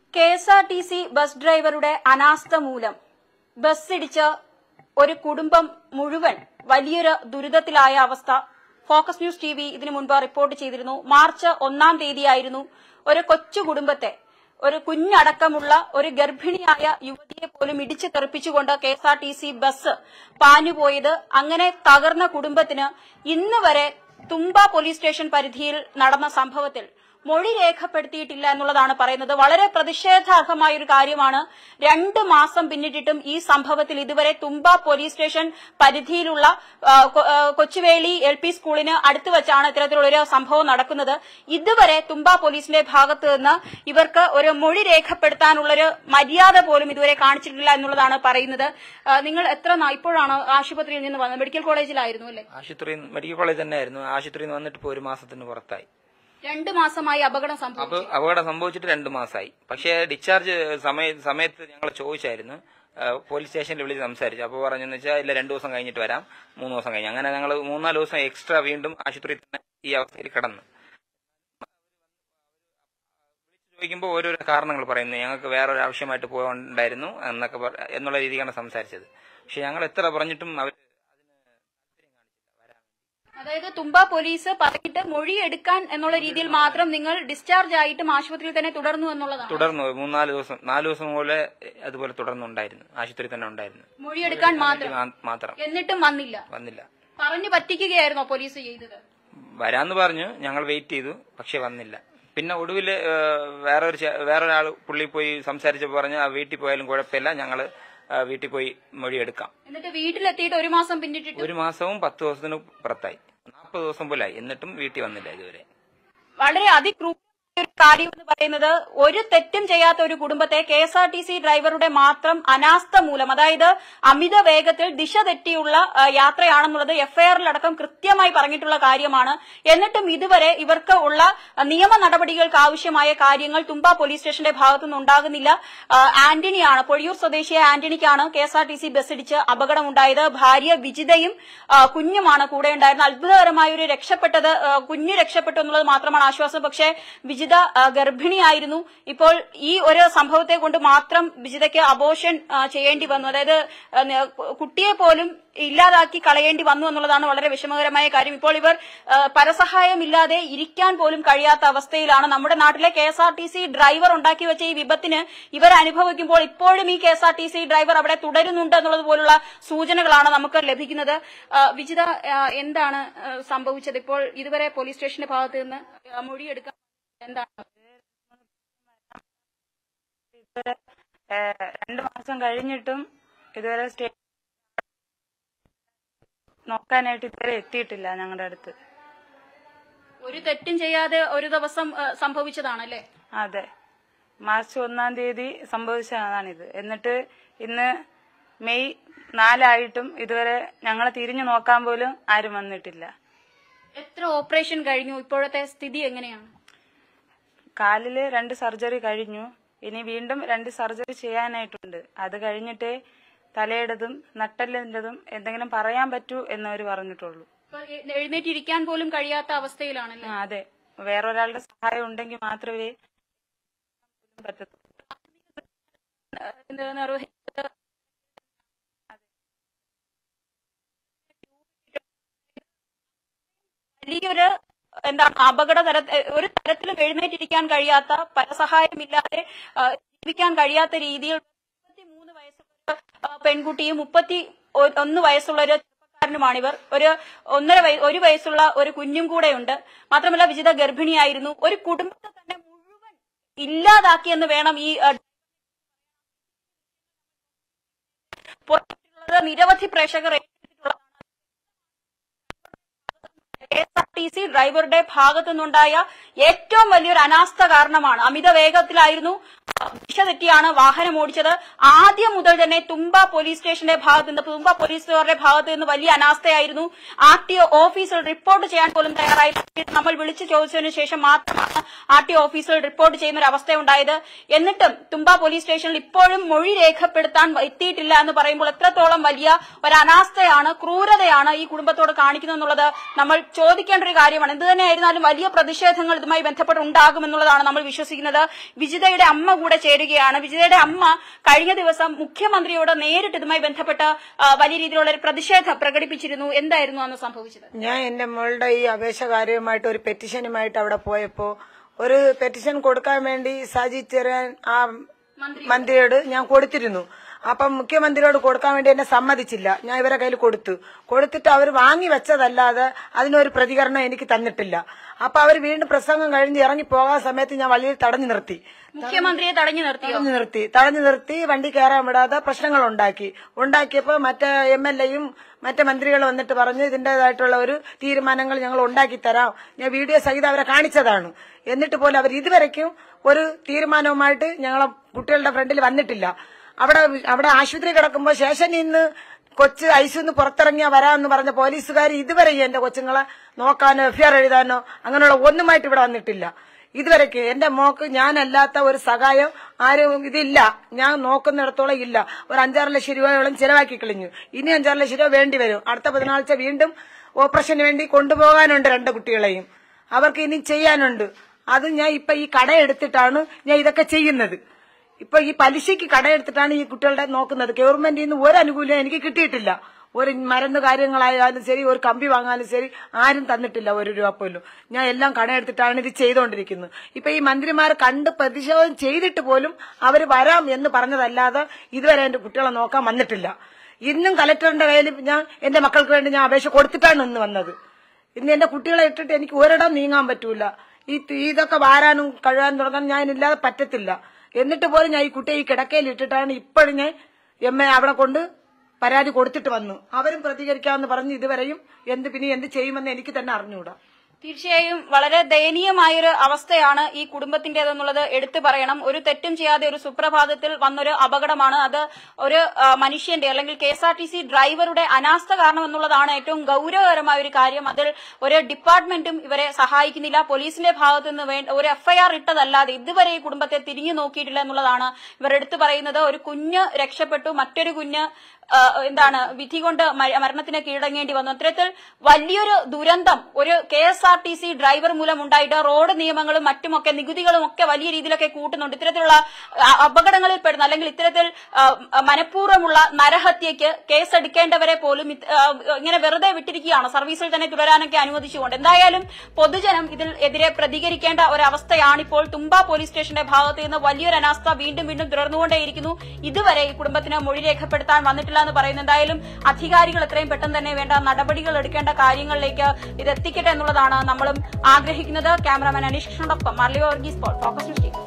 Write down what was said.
K S R T C bus ഡ്രൈവറുടെ അനാസ്ഥ മൂലം ബസ് ഇടിച്ച് ഒരു കുടുംബം മുഴുവൻ വലിയൊരു ദുരിതത്തിലായ അവസ്ഥ ഫോക്കസ് ന്യൂസ് ടി വി ഇതിനു മുൻപ് റിപ്പോർട്ട് ചെയ്തിരുന്നു മാർച്ച് ഒന്നാം തീയതിയായിരുന്നു ഒരു കൊച്ചു കുടുംബത്തെ ഒരു കുഞ്ഞടക്കമുള്ള ഒരു ഗർഭിണിയായ യുവതിയെ പോലും ഇടിച്ചു തെറിപ്പിച്ചുകൊണ്ട് K S R T C bus പാഞ്ഞുപോയത് അങ്ങനെ തകർന്ന കുടുംബത്തിന് ഇന്ന് വരെ തുമ്പ പോലീസ് സ്റ്റേഷൻ പരിധിയിൽ നടന്ന സംഭവത്തിൽ മൊഴി രേഖപ്പെടുത്തിയിട്ടില്ല എന്നുള്ളതാണ് പറയുന്നത് വളരെ പ്രതിഷേധാർഹമായ ഒരു കാര്യമാണ് രണ്ട് മാസം പിന്നിട്ടിട്ടും ഈ സംഭവത്തിൽ ഇതുവരെ തുമ്പ പോലീസ് സ്റ്റേഷൻ പരിധിയിലുള്ള ആ, കൊ- ആ, കൊച്ചുവേളി എൽ പി സ്കൂളിന് അടുത്ത് വെച്ചാണ് ഇത്തരത്തിലുള്ളൊരു സംഭവം നടക്കുന്നത് ഇതുവരെ തുമ്പ പോലീസിന്റെ ഭാഗത്ത് നിന്ന് ഇവർക്ക് ഒരു മൊഴി രേഖപ്പെടുത്താനുള്ളൊരു മര്യാദ പോലും ഇതുവരെ കാണിച്ചിട്ടില്ല എന്നുള്ളതാണ് പറയുന്നത് ആ, നിങ്ങൾ എത്ര നാ- ഇപ്പോഴാണ് ആശുപത്രിയിൽ നിന്ന് വന്നത് മെഡിക്കൽ കോളേജിലായിരുന്നു അല്ലേ ആശുപത്രി മെഡിക്കൽ കോളേജ് തന്നെയായിരുന്നു ആശുപത്രിയിൽ നിന്ന് വന്നിട്ട് ഇപ്പോൾ ഒരു മാസത്തിന് പുറത്തായി രണ്ട് മാസമായി അപകടം സംഭവിച്ചു അപ്പൊ അപകടം സംഭവിച്ചിട്ട് രണ്ട് മാസമായി പക്ഷേ ഡിസ്ചാർജ് സമയ സമയത്ത് ഞങ്ങൾ ചോദിച്ചായിരുന്നു ആ, പോലീസ് സ്റ്റേഷനിൽ വിളിച്ച് സംസാരിച്ചു അപ്പോൾ പറഞ്ഞെന്ന് വെച്ചാൽ ഇല്ല രണ്ടു ദിവസം കഴിഞ്ഞിട്ട് വരാം മൂന്ന് ദിവസം കഴിഞ്ഞ് അങ്ങനെ ഞങ്ങൾ മൂന്നാല് ദിവസം എക്സ്ട്രാ വീണ്ടും ആശുപത്രിയിൽ തന്നെ ഈ അവസ്ഥയിൽ കിടന്നു ചോദിക്കുമ്പോൾ ഓരോരോ കാരണങ്ങൾ പറയുന്നു ഞങ്ങൾക്ക് വേറൊരു ആവശ്യമായിട്ട് പോകണ്ടായിരുന്നു എന്നൊക്കെ പറ- എന്നുള്ള രീതിക്കാണ് സംസാരിച്ചത് പക്ഷെ ഞങ്ങൾ എത്ര പറഞ്ഞിട്ടും അവർ അതായത് തുമ്പ പോലീസ് പറഞ്ഞിട്ട് മൊഴി എടുക്കാൻ എന്നുള്ള രീതിയിൽ മാത്രം നിങ്ങൾ ഡിസ്ചാർജ് ആയിട്ടും ആശുപത്രിയിൽ തന്നെ തുടർന്നു എന്നുള്ളതാണ് തുടർന്നു മൂന്നാല് ദിവസം നാല് ദിവസം പോലെ അതുപോലെ തുടർന്നുണ്ടായിരുന്നു ആശുപത്രി തന്നെ ഉണ്ടായിരുന്നു മൊഴി എടുക്കാൻ മാത്രം മാ- മാത്രം എന്നിട്ടും വന്നില്ല വന്നില്ല പറഞ്ഞു പറ്റിക്കുകയായിരുന്നോ പോലീസ് ചെയ്തത് വരാന്ന് പറഞ്ഞു ഞങ്ങൾ വെയിറ്റ് ചെയ്തു പക്ഷെ വന്നില്ല പിന്നെ ഒടുവിൽ വേറൊരു ചെ- വേറൊരാൾ പുള്ളി പോയി സംസാരിച്ചപ്പോൾ പറഞ്ഞു ആ വീട്ടിൽ പോയാലും കുഴപ്പമില്ല ഞങ്ങൾ വീട്ടിൽ പോയി മൊഴിയെടുക്കാം എന്നിട്ട് വീട്ടിലെത്തിയിട്ട് ഒരു മാസം പിന്നിട്ടിട്ട് ഒരു മാസവും പത്ത് ദിവസത്തിന് പുറത്തായി നാൽപ്പത് ദിവസം പോലായി എന്നിട്ടും വീട്ടിൽ വന്നില്ല ഇതുവരെ വളരെ അതിക്രൂരമായ ഒരു കാര്യം എന്ന് പറയുന്നത് ഒരു തെറ്റും ചെയ്യാത്ത ഒരു കുടുംബത്തെ K S R T C ഡ്രൈവറുടെ മാത്രം അനാസ്ഥ മൂലം അതായത് അമിത വേഗത്തിൽ ദിശ തെറ്റിയുള്ള ആ, യാത്രയാണെന്നുള്ളത് എഫ്ഐആറിലടക്കം കൃത്യമായി പറഞ്ഞിട്ടുള്ള കാര്യമാണ് എന്നിട്ടും ഇതുവരെ ഇവർക്ക് ഉള്ള ആ, നിയമ നടപടികൾക്ക് ആവശ്യമായ കാര്യങ്ങൾ തുമ്പ പോലീസ് സ്റ്റേഷന്റെ ഭാഗത്തുനിന്ന് ഉണ്ടാകുന്നില്ല ആ, ആന്റണിയാണ് പൊഴിയൂർ സ്വദേശിയായ ആന്റണിക്കാണ് K S R T C ബസ്സിടിച്ച് അപകടമുണ്ടായത് ഭാര്യ വിജിതയും ആ, കുഞ്ഞുമാണ് കൂടെ ഉണ്ടായിരുന്നത് അത്ഭുതകരമായ ഒരു രക്ഷപ്പെട്ടത് ആ, കുഞ്ഞ് രക്ഷപ്പെട്ടു എന്നുള്ളത് മാത്രമാണ് ആശ്വാസം പക്ഷേ വിജിത ആ, ഗർഭിണിയായിരുന്നു ഇപ്പോൾ ഈ ഒരു സംഭവത്തെ കൊണ്ട് മാത്രം വിജിതയ്ക്ക് അബോഷൻ ആ, ചെയ്യേണ്ടി വന്നു അതായത് ആ, ന- കുട്ടിയെ പോലും ഇല്ലാതാക്കി കളയേണ്ടി വന്നു എന്നുള്ളതാണ് വളരെ വിഷമകരമായ കാര്യം ഇപ്പോൾ ഇവർ ആ, പരസഹായമില്ലാതെ ഇരിക്കാൻ പോലും കഴിയാത്ത അവസ്ഥയിലാണ് നമ്മുടെ നാട്ടിലെ K S R T C driver ഉണ്ടാക്കി വെച്ച ഈ വിപത്തിന് ഇവർ അനുഭവിക്കുമ്പോൾ ഇപ്പോഴും ഈ K S R T C driver അവിടെ തുടരുന്നുണ്ട് എന്നുള്ളത് പോലുള്ള സൂചനകളാണ് നമുക്ക് ലഭിക്കുന്നത് ആ, വിജിത ആ, എന്താണ് ആ, സംഭവിച്ചത് ഇപ്പോൾ ഇതുവരെ പോലീസ് സ്റ്റേഷന്റെ ഭാഗത്ത് നിന്ന് ആ, മൊഴിയെടുക്കാൻ എന്താണ് ഏഹ് രണ്ട് മാസം കഴിഞ്ഞിട്ടും ഇതുവരെ സ്റ്റേ നോക്കാനായിട്ട് ഇതുവരെ എത്തിയിട്ടില്ല ഞങ്ങളുടെ അടുത്ത് ഒരു തെറ്റും ചെയ്യാതെ ഒരു ദിവസം ആ, സംഭവിച്ചതാണല്ലേ അതെ മാർച്ച് ഒന്നാം തീയതി സംഭവിച്ചതാണിത് എന്നിട്ട് ഇന്ന് മെയ് നാലായിട്ടും ഇതുവരെ ഞങ്ങളെ തിരിഞ്ഞു നോക്കാൻ പോലും ആരും വന്നിട്ടില്ല എത്ര ഓപ്പറേഷൻ കഴിഞ്ഞു ഇപ്പോഴത്തെ സ്ഥിതി എങ്ങനെയാണ് കാലില് രണ്ട് സർജറി കഴിഞ്ഞു ഇനി വീണ്ടും രണ്ട് സർജറി ചെയ്യാനായിട്ടുണ്ട് അത് കഴിഞ്ഞിട്ടേ തലയുടേതും നട്ടലിൻ്റെതും എന്തെങ്കിലും പറയാൻ പറ്റൂ എന്നവർ പറഞ്ഞിട്ടുള്ളൂ ഇപ്പൊ എ- എഴുന്നേറ്റിരിക്കാൻ പോലും കഴിയാത്ത അവസ്ഥയിലാണല്ലേ ആ, അതെ വേറൊരാളുടെ സഹായം ഉണ്ടെങ്കിൽ മാത്രമേ പറ്റത്തുള്ളൂ ഇത് നിർവഹിച്ചത് വലിയൊരു എന്താണ് അപകട തര ഒരു തരത്തിലും എഴുന്നേറ്റിരിക്കാൻ കഴിയാത്ത പരസഹായമില്ലാതെ ആ, ജീവിക്കാൻ കഴിയാത്ത രീതിയിൽ മുപ്പത്തിമൂന്ന് വയസ്സുള്ള ആ, പെൺകുട്ടിയും മുപ്പത്തി ഒ- ഒന്ന് വയസ്സുള്ള ഒരു ചെറുപ്പക്കാരനുമാണിവർ ഒരു ഒന്നര വയ- ഒരു വയസ്സുള്ള ഒരു കുഞ്ഞും കൂടെയുണ്ട് മാത്രമല്ല വിജിത ഗർഭിണിയായിരുന്നു ഒരു കുടുംബത്തെ തന്നെ മുഴുവൻ ഇല്ലാതാക്കിയെന്ന് വേണം ഈ ആ, പുറത്തിട്ടുള്ളത് നിരവധി പ്രേക്ഷകർ ഏറ്റെടുത്തിട്ടുള്ളതാണ് K S R T C ഡ്രൈവറുടെ ഭാഗത്തു നിന്നുണ്ടായ ഏറ്റവും വലിയൊരു അനാസ്ഥ കാരണമാണ് അമിത വേഗത്തിലായിരുന്നു ദിശ തെറ്റിയാണ് വാഹനം ഓടിച്ചത് ആദ്യം മുതൽ തന്നെ തുമ്പ പോലീസ് സ്റ്റേഷന്റെ ഭാഗത്ത് നിന്ന് തുമ്പ പോലീസുകാരുടെ ഭാഗത്ത് നിന്ന് വലിയ അനാസ്ഥയായിരുന്നു ആർ ടി ഒ ഓഫീസിൽ റിപ്പോർട്ട് ചെയ്യാൻ പോലും തയ്യാറായി നമ്മൾ വിളിച്ചു ചോദിച്ചതിനു ശേഷം മാത്രമാണ് ആർ ടി ഒ ഓഫീസിൽ റിപ്പോർട്ട് ചെയ്യുന്ന ഒരു അവസ്ഥയുണ്ടായത് എന്നിട്ടും തുമ്പ പോലീസ് സ്റ്റേഷനിൽ ഇപ്പോഴും മൊഴി രേഖപ്പെടുത്താൻ എത്തിയിട്ടില്ല എന്ന് പറയുമ്പോൾ എത്രത്തോളം വലിയ ഒരു അനാസ്ഥയാണ് ക്രൂരതയാണ് ഈ കുടുംബത്തോട് കാണിക്കുന്നത് എന്നുള്ളത് നമ്മൾ ചോദിക്കേണ്ട ഒരു ഒരു കാര്യമാണ് എന്ത് തന്നെയായിരുന്നാലും വലിയ പ്രതിഷേധങ്ങൾ ഇതുമായി ബന്ധപ്പെട്ട് ഉണ്ടാകുമെന്നുള്ളതാണ് നമ്മൾ വിശ്വസിക്കുന്നത് വിജിതയുടെ അമ്മ കൂടെ ചേരുകയാണ് വിജിതയുടെ അമ്മ കഴിഞ്ഞ ദിവസം മുഖ്യമന്ത്രിയോട് നേരിട്ട് ഇതുമായി ബന്ധപ്പെട്ട് ആ, വലിയ രീതിയിലുള്ള ഒരു പ്രതിഷേധം പ്രകടിപ്പിച്ചിരുന്നു എന്തായിരുന്നു അന്ന് സംഭവിച്ചത് ഞാൻ എന്റെ മോളുടെ ഈ അപേക്ഷ കാര്യവുമായിട്ട് ഒരു പെറ്റീഷനുമായിട്ട് അവിടെ പോയപ്പോ ഒരു പെറ്റീഷൻ കൊടുക്കാൻ വേണ്ടി സാജി ചെറിയാൻ ആ മന്ത്രിയോട് ഞാൻ കൊടുത്തിരുന്നു അപ്പം മുഖ്യമന്ത്രിയോട് കൊടുക്കാൻ വേണ്ടി എന്നെ സമ്മതിച്ചില്ല ഞാൻ ഇവരെ കയ്യിൽ കൊടുത്തു കൊടുത്തിട്ട് അവർ വാങ്ങി വെച്ചതല്ലാതെ അതിനൊരു പ്രതികരണം എനിക്ക് തന്നിട്ടില്ല അപ്പൊ അവർ വീണ്ടും പ്രസംഗം കഴിഞ്ഞ് ഇറങ്ങി പോകാൻ സമയത്ത് ഞാൻ വഴിയിൽ തടഞ്ഞു നിർത്തി മുഖ്യമന്ത്രിയെ തടഞ്ഞു നിർത്തിയോ തടഞ്ഞു നിർത്തി തടഞ്ഞു നിർത്തി വണ്ടി കയറാൻ വിടാതെ പ്രശ്നങ്ങൾ ഉണ്ടാക്കി ഉണ്ടാക്കിയപ്പോൾ മറ്റേ എം എൽ എയും മറ്റേ മന്ത്രികൾ വന്നിട്ട് പറഞ്ഞു ഇതിന്റേതായിട്ടുള്ള ഒരു തീരുമാനങ്ങൾ ഞങ്ങൾ ഉണ്ടാക്കി തരാം ഞാൻ വീഡിയോ സഹിതം അവരെ കാണിച്ചതാണ് എന്നിട്ട് പോലും അവർ ഇതുവരെയ്ക്കും ഒരു തീരുമാനവുമായിട്ട് ഞങ്ങളെ കുട്ടികളുടെ ഫ്രണ്ടിൽ വന്നിട്ടില്ല അവിടെ അവിടെ ആശുപത്രി കിടക്കുമ്പോൾ ശേഷം നിന്ന് കൊച്ച് ഐസിന്ന് പുറത്തിറങ്ങിയാ വരാമെന്ന് പറഞ്ഞ പോലീസുകാർ ഇതുവരെ എന്റെ കൊച്ചുങ്ങളെ നോക്കാനോ എഫ്ഐആർ എഴുതാനോ അങ്ങനെയുള്ള ഒന്നുമായിട്ട് ഇവിടെ വന്നിട്ടില്ല ഇതുവരെയ്ക്ക് എന്റെ മോക്ക് ഞാനല്ലാത്ത ഒരു സഹായം ആരും ഇതില്ല ഞാൻ നോക്കുന്നിടത്തോളം ഇല്ല ഒരു അഞ്ചാറ് ലക്ഷം രൂപയോളം ചിലവാക്കി കളഞ്ഞു ഇനി അഞ്ചാറ് ലക്ഷം രൂപ വേണ്ടി വരും അടുത്ത ബുധനാഴ്ച വീണ്ടും ഓപ്പറേഷന് വേണ്ടി കൊണ്ടുപോകാനുണ്ട് രണ്ട് കുട്ടികളെയും അവർക്ക് ഇനി ചെയ്യാനുണ്ട് അത് ഞാൻ ഇപ്പൊ ഈ കട എടുത്തിട്ടാണ് ഞാൻ ഇതൊക്കെ ചെയ്യുന്നത് ഇപ്പൊ ഈ പലിശയ്ക്ക് കടയെടുത്തിട്ടാണ് ഈ കുട്ടികളുടെ നോക്കുന്നത് ഗവൺമെന്റിൽ നിന്ന് ഒരു അനുകൂല്യം എനിക്ക് കിട്ടിയിട്ടില്ല ഒരു മരുന്ന് കാര്യങ്ങളായാലും ശരി ഒരു കമ്പി വാങ്ങാനും ശരി ആരും തന്നിട്ടില്ല ഒരു രൂപ പോലും ഞാൻ എല്ലാം കടയെടുത്തിട്ടാണ് ഇത് ചെയ്തുകൊണ്ടിരിക്കുന്നത് ഇപ്പൊ ഈ മന്ത്രിമാർ കണ്ട് പ്രതിഷേധം ചെയ്തിട്ട് പോലും അവർ വരാം എന്ന് പറഞ്ഞതല്ലാതെ ഇതുവരെ എന്റെ കുട്ടികളെ നോക്കാൻ വന്നിട്ടില്ല ഇന്നും കലക്ടറിന്റെ കയ്യിൽ ഞാൻ എന്റെ മക്കൾക്ക് വേണ്ടി ഞാൻ അപേക്ഷ കൊടുത്തിട്ടാണ് ഇന്ന് വന്നത് ഇന്ന് എന്റെ കുട്ടികളെ ഇട്ടിട്ട് എനിക്ക് ഒരിടം നീങ്ങാൻ പറ്റൂല ഈ തി- ഇതൊക്കെ വാരാനും കഴുകാനും തുടങ്ങാൻ ഞാൻ ഇല്ലാതെ പറ്റത്തില്ല എന്നിട്ട് പോലും ഞാൻ ഈ കുട്ടിയെ ഈ കിടക്കയിൽ ഇട്ടിട്ടാണ് ഇപ്പോഴും ഞാൻ എം എ അവിടെ കൊണ്ട് പരാതി കൊടുത്തിട്ട് വന്നു അവരും പ്രതികരിക്കാമെന്ന് പറഞ്ഞ് ഇതുവരെയും എന്ത് പിന്നെ എന്ത് ചെയ്യുമെന്ന് എനിക്ക് തന്നെ അറിഞ്ഞുകൂടാ തീർച്ചയായും വളരെ ദയനീയമായൊരു അവസ്ഥയാണ് ഈ കുടുംബത്തിന്റേതെന്നുള്ളത് എടുത്തു പറയണം ഒരു തെറ്റും ചെയ്യാതെ ഒരു സുപ്രഭാതത്തിൽ വന്നൊരു അപകടമാണ് അത് ഒരു ആ, മനുഷ്യന്റെ അല്ലെങ്കിൽ K S R T C ഡ്രൈവറുടെ അനാസ്ഥ കാരണം എന്നുള്ളതാണ് ഏറ്റവും ഗൌരവകരമായ ഒരു കാര്യം അതിൽ ഒരു ഡിപ്പാർട്ട്മെന്റും ഇവരെ സഹായിക്കുന്നില്ല പോലീസിന്റെ ഭാഗത്ത് നിന്ന് വേണ്ട ഒരു എഫ്ഐആർ ഇട്ടതല്ലാതെ ഇതുവരെ ഈ കുടുംബത്തെ തിരിഞ്ഞു നോക്കിയിട്ടില്ല എന്നുള്ളതാണ് ഇവർ എടുത്തു പറയുന്നത് ഒരു കുഞ്ഞ് രക്ഷപ്പെട്ടു മറ്റൊരു കുഞ്ഞ് ആ, എന്താണ് വിധി കൊണ്ട് മ- മരണത്തിന് കീഴടങ്ങേണ്ടി വന്നു അത്തരത്തിൽ വലിയൊരു ദുരന്തം ഒരു K S R T C driver മൂലം ഉണ്ടായിട്ട് റോഡ് നിയമങ്ങളും മറ്റുമൊക്കെ നികുതികളും ഒക്കെ വലിയ രീതിയിലൊക്കെ കൂട്ടുന്നുണ്ട് ഇത്തരത്തിലുള്ള ആ, അപകടങ്ങളിൽ പെടുന്ന അല്ലെങ്കിൽ ഇത്തരത്തിൽ ആ, മനഃപൂർവ്വമുള്ള നരഹത്യക്ക് കേസെടുക്കേണ്ടവരെ പോലും ഇത്, ആ, ഇങ്ങനെ വെറുതെ വിട്ടിരിക്കുകയാണ് സർവീസിൽ തന്നെ തുടരാനൊക്കെ അനുവദിച്ചുകൊണ്ട് എന്തായാലും പൊതുജനം ഇതിൽ എതിരെ പ്രതികരിക്കേണ്ട ഒരവസ്ഥയാണിപ്പോൾ തുമ്പ പോലീസ് സ്റ്റേഷന്റെ ഭാഗത്ത് നിന്ന് വലിയൊരു അനാസ്ഥ വീണ്ടും വീണ്ടും തുടർന്നുകൊണ്ടേയിരിക്കുന്നു ഇതുവരെ ഈ കുടുംബത്തിന് മൊഴി രേഖപ്പെടുത്താൻ വന്നിട്ടില്ല എന്ന് പറയുന്നു എന്തായാലും അധികാരികൾ എത്രയും പെട്ടെന്ന് തന്നെ വേണ്ട നടപടികൾ എടുക്കേണ്ട കാര്യങ്ങളിലേക്ക് ഇത് എത്തിക്കട്ടെ എന്നുള്ളതാണ് നമ്മളും ആഗ്രഹിക്കുന്നത് ക്യാമറാമാൻ അനീഷ് കൃഷ്ണനൊപ്പം Marlio Varghese Paul Focus News T V.